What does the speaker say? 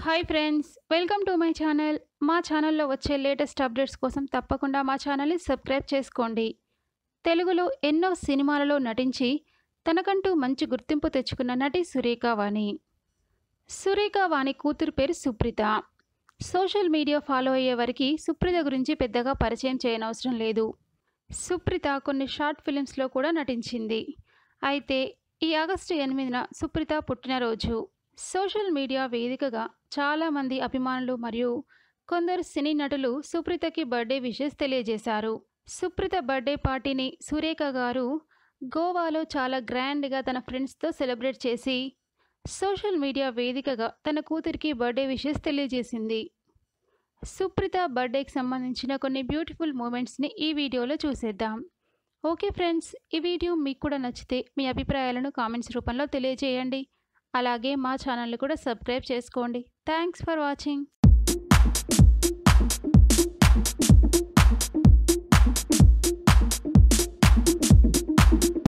hi friends welcome to my channel మా ఛానల్లో వచ్చే లేటెస్ట్ అప్డేట్స్ కోసం తప్పకుండా మా ఛానల్ని సబ్స్క్రైబ్ చేసుకోండి తెలుగులో ఎన్నో సినిమాలలో నటించి తనకంటూ మంచి గుర్తింపు తెచ్చుకున్న నటి సురేఖ వాణి సురేఖ వాణి కూతురు పేరు సుప్రీత సోషల్ మీడియా ఫాలో అయ్యే వారికి సుప్రీత గురించి పెద్దగా పరిచయం చేయనవసరం లేదు సుప్రీత కొన్ని షార్ట్ ఫిలిమ్స్లో కూడా నటించింది అయితే ఈ ఆగస్టు ఎనిమిదిన సుప్రీత పుట్టినరోజు సోషల్ మీడియా వేదికగా చాలామంది అభిమానులు మరియు కొందరు సినీ నటులు సుప్రీతకి బర్త్డే విషెస్ తెలియజేశారు సుప్రీత బర్త్డే పార్టీని సురేఖ గారు గోవాలో చాలా గ్రాండ్గా తన ఫ్రెండ్స్తో సెలబ్రేట్ చేసి సోషల్ మీడియా వేదికగా తన కూతురికి బర్త్డే విషెస్ తెలియజేసింది సుప్రీత బర్త్డేకి సంబంధించిన కొన్ని బ్యూటిఫుల్ మూమెంట్స్ని ఈ వీడియోలో చూసేద్దాం ఓకే ఫ్రెండ్స్ ఈ వీడియో మీకు కూడా నచ్చితే మీ అభిప్రాయాలను కామెంట్స్ రూపంలో తెలియజేయండి అలాగే మా ఛానల్ని కూడా సబ్స్క్రైబ్ చేసుకోండి థ్యాంక్స్ ఫర్ వాచింగ్